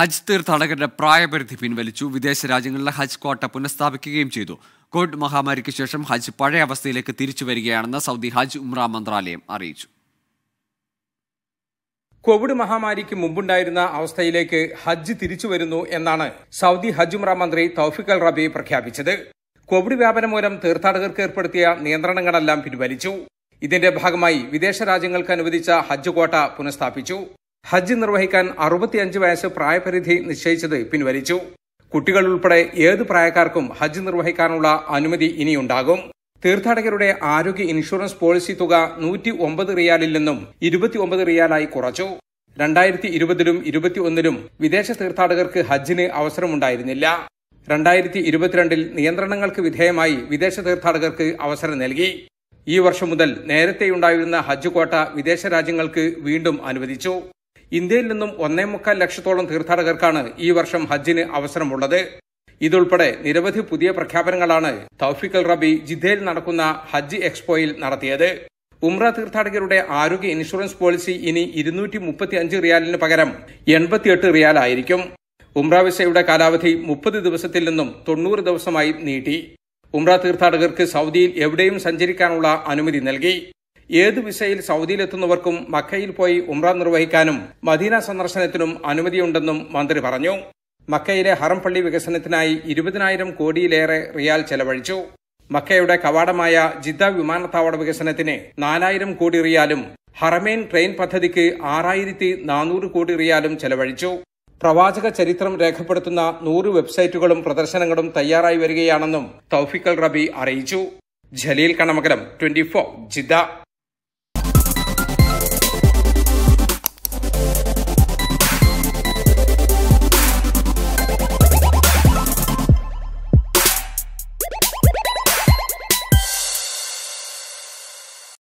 ഹജ്ജ് തീർത്ഥാടകരുടെ പ്രായപരിധി പിൻവലിച്ചു വിദേശ രാജ്യങ്ങളിലെ ഹജ്ജ് കോട്ട പുനഃസ്ഥാപിക്കുകയും ചെയ്തു കോവിഡ് മഹാമാരിക്ക് ശേഷം ഹജ്ജ് പഴയ അവസ്ഥയിലേക്ക് തിരിച്ചു വരികയാണെന്ന് സൗദി ഹജ്ജ് ഉംറ മന്ത്രാലയം അറിയിച്ചു കോവിഡ് മഹാമാരിക്ക് മുമ്പുണ്ടായിരുന്ന അവസ്ഥയിലേക്ക് ഹജ്ജ് തിരിച്ചു വരുന്നു എന്നാണ് സൗദി ഹജ്ജ് ഉംറ മന്ത്രി തൌഫിക് അൽ റബി പ്രഖ്യാപിച്ചത് കോവിഡ് വ്യാപനം മൂലം തീർത്ഥാടകർക്ക് ഏർപ്പെടുത്തിയ നിയന്ത്രണങ്ങളെല്ലാം പിൻവലിച്ചു ഇതിന്റെ ഭാഗമായി വിദേശ രാജ്യങ്ങൾക്ക് അനുവദിച്ച ഹജ്ജ് കോട്ട പുനഃസ്ഥാപിച്ചു ഹജ്ജ് നിർവഹിക്കാൻ അറുപത്തിയഞ്ച് വയസ്സ് പ്രായപരിധി നിശ്ചയിച്ചത് പിൻവലിച്ചു കുട്ടികൾ ഉൾപ്പെടെ ഏത് പ്രായക്കാർക്കും ഹജ്ജ് നിർവഹിക്കാനുള്ള അനുമതി ഇനിയുണ്ടാകും തീർത്ഥാടകരുടെ ആരോഗ്യ ഇൻഷുറൻസ് പോളിസി തുക നൂറ്റി ഒമ്പത് റിയാലിൽ നിന്നും ഇരുപത്തിയൊമ്പത് റിയാലായി കുറച്ചു രണ്ടായിരത്തി ഇരുപതിലും ഇരുപത്തിയൊന്നിലും വിദേശ തീർത്ഥാടകർക്ക് ഹജ്ജിന് അവസരമുണ്ടായിരുന്നില്ല രണ്ടായിരത്തി ഇരുപത്തിരണ്ടിൽ നിയന്ത്രണങ്ങൾക്ക് വിധേയമായി വിദേശ തീർത്ഥാടകർക്ക് അവസരം നൽകി ഈ വർഷം മുതൽ നേരത്തെയുണ്ടായിരുന്ന ഹജ്ജ് കോട്ട വിദേശ രാജ്യങ്ങൾക്ക് വീണ്ടും അനുവദിച്ചു ഇന്ത്യയിൽ നിന്നും ഒന്നേ മുക്കാൽ ലക്ഷത്തോളം തീർത്ഥാടകർക്കാണ് ഈ വർഷം ഹജ്ജിന് അവസരമുള്ളത് ഇതുൾപ്പെടെ നിരവധി പുതിയ പ്രഖ്യാപനങ്ങളാണ് തൌഫിക് അൽ റബി ജിദ്ദയിൽ നടക്കുന്ന ഹജ്ജ് എക്സ്പോയിൽ നടത്തിയത് ഉംറ തീർത്ഥാടകരുടെ ആരോഗ്യ ഇൻഷുറൻസ് പോളിസി ഇനി ഇരുന്നൂറ്റി മുപ്പത്തി അഞ്ച് റിയാലിന് പകരം എൺപത്തിയെട്ട് റിയാലായിരിക്കും ഉംറ വിസയുടെ കാലാവധി മുപ്പത് ദിവസത്തിൽ നിന്നും തൊണ്ണൂറ് ദിവസമായി നീട്ടി ഉംറ തീർത്ഥാടകർക്ക് സൗദിയിൽ എവിടെയും സഞ്ചരിക്കാനുള്ള അനുമതി നൽകി ഏത് വിസയിൽ സൗദിയിലെത്തുന്നവർക്കും മക്കയിൽ പോയി ഉംറ നിർവഹിക്കാനും മദീന സന്ദർശനത്തിനും അനുമതിയുണ്ടെന്നും മന്ത്രി പറഞ്ഞു മക്കയിലെ ഹറം പള്ളി വികസനത്തിനായി ഇരുപതിനായിരം കോടിയിലേറെ റിയാൽ ചെലവഴിച്ചു മക്കയുടെ കവാടമായ ജിദ്ദ വിമാനത്താവള വികസനത്തിന് നാലായിരം കോടി റിയാലും ഹറമേൻ ട്രെയിൻ പദ്ധതിക്ക് ആറായിരത്തി നാനൂറ് കോടി റിയാലും ചെലവഴിച്ചു പ്രവാചക ചരിത്രം രേഖപ്പെടുത്തുന്ന നൂറ് വെബ്സൈറ്റുകളും പ്രദർശനങ്ങളും തയ്യാറായി വരികയാണെന്നും തൌഫിക്കൽ റബി അറിയിച്ചു ജലീൽ കണമകലം ട്വന്റി ഫോർ ജിദ്ദ